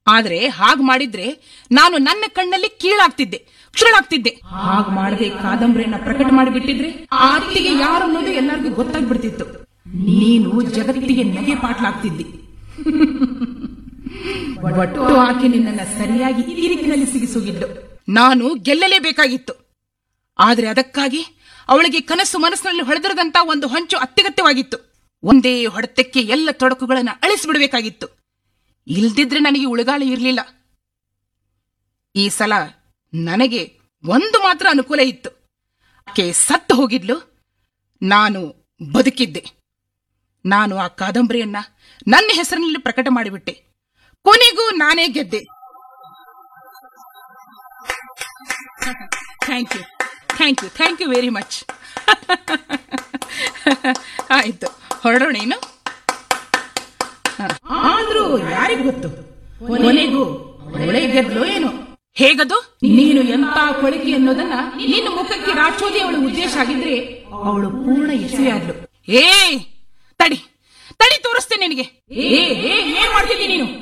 ಆದ್ರೆ ಹಾಗ್ ಮಾಡಿದ್ರೆ ನಾನು ನನ್ನ ಕಣ್ಣಲ್ಲಿ ಕೀಳಾಗ್ತಿದ್ದೆ ಕ್ಷುಳಾಗ್ತಿದ್ದೆ ಹಾಗ್ ಮಾಡದೆ ಕಾದಂಬರಿಯನ್ನ ಪ್ರಕಟ ಮಾಡಿಬಿಟ್ಟಿದ್ರೆ ಆ ಅತ್ತಿಗೆ ಯಾರು ಅನ್ನೋದು ಎಲ್ಲರಿಗೂ ಗೊತ್ತಾಗ್ಬಿಡ್ತಿತ್ತು ನೀನು ಜಗತ್ತಿಗೆ ನಗೆ ಪಾಟ್ಲಾಗ್ತಿದ್ದಿ ಒಟ್ಟು ಆಕೆ ನಿನ್ನನ್ನ ಸರಿಯಾಗಿ ಈ ರೀತಿಯಲ್ಲಿ ಸಿಗಿಸುಗಿದ್ದು ನಾನು ಗೆಲ್ಲಲೇಬೇಕಾಗಿತ್ತು ಆದ್ರೆ ಅದಕ್ಕಾಗಿ ಅವಳಿಗೆ ಕನಸು ಮನಸ್ಸಿನಲ್ಲಿ ಹೊಡೆದಿರದಂತ ಒಂದು ಹೊಂಚು ಅತ್ಯಗತ್ಯವಾಗಿತ್ತು ಒಂದೇ ಹೊಡೆತಕ್ಕೆ ಎಲ್ಲ ತೊಡಕುಗಳನ್ನ ಅಳಿಸಿಬಿಡಬೇಕಾಗಿತ್ತು ಇಲ್ದಿದ್ರೆ ನನಗೆ ಉಳುಗಾಲ ಇರಲಿಲ್ಲ ಈ ಸಲ ನನಗೆ ಒಂದು ಮಾತ್ರ ಅನುಕೂಲ ಇತ್ತು ಆಕೆ ಸತ್ತು ಹೋಗಿದ್ಲು ನಾನು ಬದುಕಿದ್ದೆ ನಾನು ಆ ಕಾದಂಬರಿಯನ್ನ ನನ್ನ ಹೆಸರಿನಲ್ಲಿ ಪ್ರಕಟ ಮಾಡಿಬಿಟ್ಟೆ ಕೊನೆಗೂ ನಾನೇ ಗೆದ್ದೆ thank you thank you thank you very much ಆಯ್ತು ಹೊರಡೋಣ ಇನ್ನು ಆದ್ರೂ ಯಾರಿಗ್ ಗೊತ್ತು ಕೊನೆಗೂ ಅವಳೇ ಗೆದ್ಲು ಏನು ಹೇಗದು ನೀನು ಎಂತ ಕೊಳಕಿ ಅನ್ನೋದನ್ನ ನಿನ್ನ ಮುಖಕ್ಕೆ ರಾಚೋದಿ ಅವಳ ಉದ್ದೇಶ ಆಗಿದ್ರೆ ಅವಳು ಪೂರ್ಣ ಎಸೆಯಾದ್ಲು ಏ ತಡಿ ತಡಿ ತೋರಿಸ್ತೇನೆ ನಿನಗೆ ಏ ಏ ಏನ್ ಮಾಡ್ತಿದ್ದಿ ನೀನು